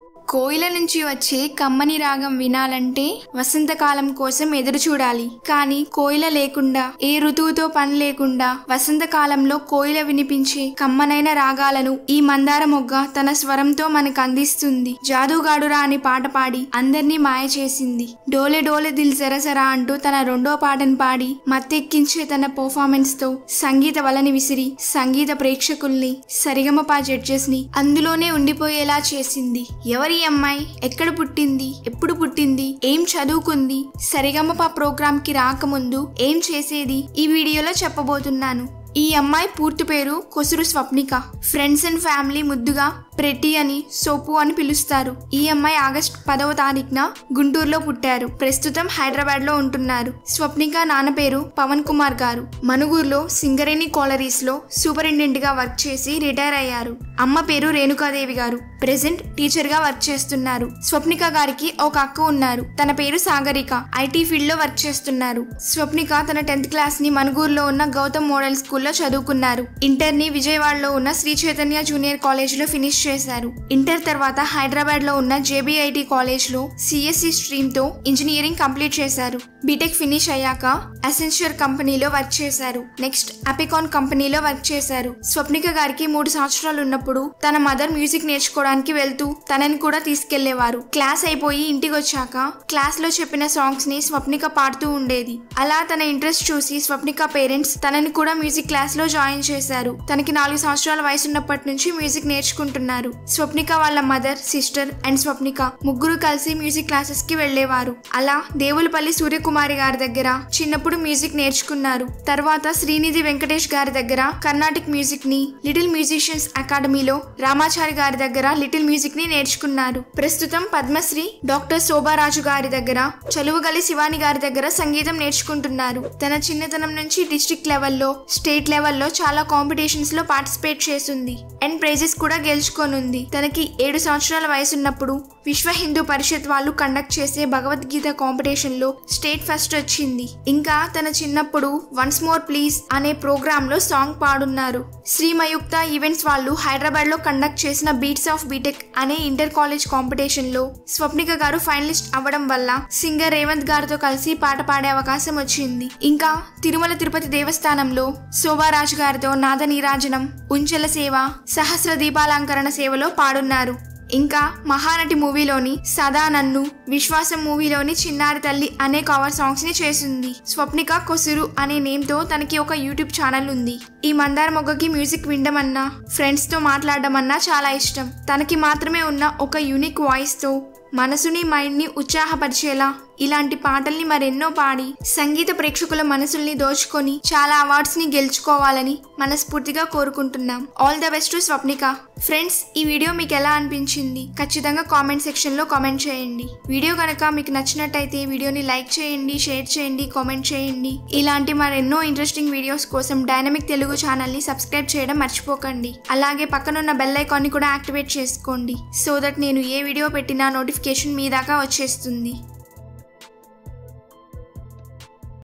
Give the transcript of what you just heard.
కోయిల నుంచి వచ్చే కమ్మని రాగం వినాలంటే వసంతకాలం కోసం ఎదురు చూడాలి కానీ కోయిల లేకుండా ఏ ఋతువుతో పని లేకుండా వసంతకాలంలో కోయిల వినిపించే కమ్మనైన రాగాలను ఈ మందార మొగ్గ తన స్వరంతో మనకు అందిస్తుంది జాదుగాడురా అని పాట పాడి అందర్నీ మాయ చేసింది డోలే డోలే దిల్ సరసరా అంటూ తన రెండో పాటను పాడి మత్తెక్కించే తన పర్ఫార్మెన్స్ తో సంగీత వలని విసిరి సంగీత ప్రేక్షకుల్ని సరిగమపా జడ్జెస్ ని అందులోనే ఉండిపోయేలా చేసింది ఎవరి అమ్మాయి ఎక్కడ పుట్టింది ఎప్పుడు పుట్టింది ఏం చదువుకుంది సరిగమప ప్రోగ్రామ్ కి రాకముందు ఏం చేసేది ఈ వీడియోలో చెప్పబోతున్నాను ఈ అమ్మాయి పూర్తి పేరు Kosuru Swapnika friends and family ముద్దుగా ప్రెట్టి అని సోపు అని పిలుస్తారు ఈ అమ్మాయి ఆగస్ట్ పదవ తారీఖున గుంటూరులో పుట్టారు ప్రస్తుతం హైదరాబాద్ లో ఉంటున్నారు స్వప్నిక నాన్న పేరు పవన్ కుమార్ గారు మనుగూరులో సింగరేణి కాలరీస్ లో సూపరింటెండెంట్ గా వర్క్ చేసి రిటైర్ అయ్యారు అమ్మ పేరు రేణుకాదేవి గారు ప్రెసెంట్ టీచర్ గా వర్క్ చేస్తున్నారు స్వప్నిక గారికి ఒక అక్క ఉన్నారు తన పేరు సాగరిక ఐటీ ఫీల్డ్ లో వర్క్ చేస్తున్నారు స్వప్నిక తన టెన్త్ క్లాస్ ని మనుగూరులో ఉన్న గౌతమ్ మోడల్ స్కూల్లో చదువుకున్నారు ఇంటర్ ని విజయవాడలో ఉన్న శ్రీ చైతన్య జూనియర్ కాలేజ్ లో ఫినిష్ చేశారు ఇంటర్ తర్వాత హైదరాబాద్ లో ఉన్న జేబీఐటి కాలేజ్ లో సిఎస్సి స్ట్రీమ్ తో ఇంజనీరింగ్ కంప్లీట్ చేశారు బీటెక్ ఫినిష్ అయ్యాక అసెన్షియర్ కంపెనీలో వర్క్ చేశారు నెక్స్ట్ అపికాన్ కంపెనీలో వర్క్ చేశారు స్వప్నిక గారికి మూడు సంవత్సరాలు ఉన్నప్పుడు తన మదర్ మ్యూజిక్ నేర్చుకోవడానికి వెళ్తూ తనని కూడా తీసుకెళ్లేవారు క్లాస్ అయిపోయి ఇంటికి వచ్చాక క్లాస్ లో చెప్పిన సాంగ్స్ ని స్వప్నిక పాడుతూ ఉండేది అలా తన ఇంట్రెస్ట్ చూసి స్వప్నిక పేరెంట్స్ తనని కూడా మ్యూజిక్ క్లాస్ లో జాయిన్ చేశారు తనకి నాలుగు సంవత్సరాల వయసు ఉన్నప్పటి నుంచి మ్యూజిక్ నేర్చుకుంటున్నారు స్వప్నిక వాళ్ళ మదర్ సిస్టర్ అండ్ స్వప్నిక ముగ్గురు కలిసి మ్యూజిక్ క్లాసెస్ కి వెళ్లేవారు అలా దేవులపల్లి సూర్యకుమారి గారి దగ్గర చిన్నప్పుడు మ్యూజిక్ నేర్చుకున్నారు తర్వాత శ్రీనిధి వెంకటేష్ గారి దగ్గర కర్ణాటిక్ మ్యూజిక్ ని లిటిల్ మ్యూజిషియన్స్ అకాడమీలో రామాచారి గారి దగ్గర లిటిల్ మ్యూజిక్ ని నేర్చుకున్నారు ప్రస్తుతం పద్మశ్రీ డాక్టర్ శోభారాజు గారి దగ్గర చలువగలి శివాని గారి దగ్గర సంగీతం నేర్చుకుంటున్నారు తన చిన్నతనం నుంచి డిస్ట్రిక్ట్ లెవెల్లో స్టేట్ లెవెల్లో చాలా కాంపిటీషన్స్ లో పార్టిసిపేట్ చేసింది అండ్ ప్రైజెస్ కూడా గెలుచుకోనుంది తనకి ఏడు సంవత్సరాల వయసు ఉన్నప్పుడు విశ్వ హిందూ పరిషత్ వాళ్ళు కండక్ట్ చేసే భగవద్గీత కాంపిటీషన్ లో స్టేట్ ఫస్ట్ వచ్చింది ఇంకా తన చిన్నప్పుడు వన్స్ మోర్ ప్లీజ్ అనే ప్రోగ్రామ్ లో సాంగ్ పాడున్నారు శ్రీమయుక్త ఈవెంట్స్ వాళ్ళు హైదరాబాద్ లో కండక్ట్ చేసిన బీట్స్ ఆఫ్ బీటెక్ అనే ఇంటర్ కాలేజ్ కాంపిటీషన్ లో స్వప్నిక గారు ఫైనలిస్ట్ అవ్వడం వల్ల సింగర్ రేవంత్ గారితో కలిసి పాట పాడే అవకాశం వచ్చింది ఇంకా తిరుమల తిరుపతి దేవస్థానంలో శోభారాజు గారితో నాద నీరాజనం ఉంచెల సేవ సహస్ర దీపాలంకరణ సేవలో పాడున్నారు ఇంకా మహానటి మూవీలోని సదా నన్ను విశ్వాసం మూవీలోని చిన్నారి తల్లి అనే కవర్ సాంగ్స్ ని చేసింది స్వప్నిక కొసురు అనే నేమ్ తో తనకి ఒక యూట్యూబ్ ఛానల్ ఉంది ఈ మందార మొగ్గకి మ్యూజిక్ వినడమన్నా ఫ్రెండ్స్ తో మాట్లాడడం అన్నా చాలా ఇష్టం తనకి మాత్రమే ఉన్న ఒక యూనిక్ వాయిస్ తో మనసుని మైండ్ ని ఉత్సాహపరిచేలా ఇలాంటి పాటల్ని మరెన్నో పాడి సంగీత ప్రేక్షకుల మనసుల్ని దోచుకొని చాలా అవార్డ్స్ ని గెలుచుకోవాలని మనస్ఫూర్తిగా కోరుకుంటున్నాం all the best to Swapnika friends ఈ వీడియో మీకు ఎలా అనిపించింది ఖచ్చితంగా కామెంట్ సెక్షన్ లో కామెంట్ చేయండి వీడియో కనుక మీకు నచ్చినట్టయితే వీడియోని లైక్ చేయండి షేర్ చేయండి కామెంట్ చేయండి ఇలాంటి మరెన్నో ఇంట్రెస్టింగ్ వీడియోస్ కోసం డైనమిక్ తెలుగు ఛానల్ ని సబ్స్క్రైబ్ చేయడం మర్చిపోకండి అలాగే పక్కనున్న బెల్ ఐకాన్ ని కూడా యాక్టివేట్ చేసుకోండి సో దట్ నేను ఏ వీడియో పెట్టినా నోటిఫికేషన్ మీ దాకా వచ్చేస్తుంది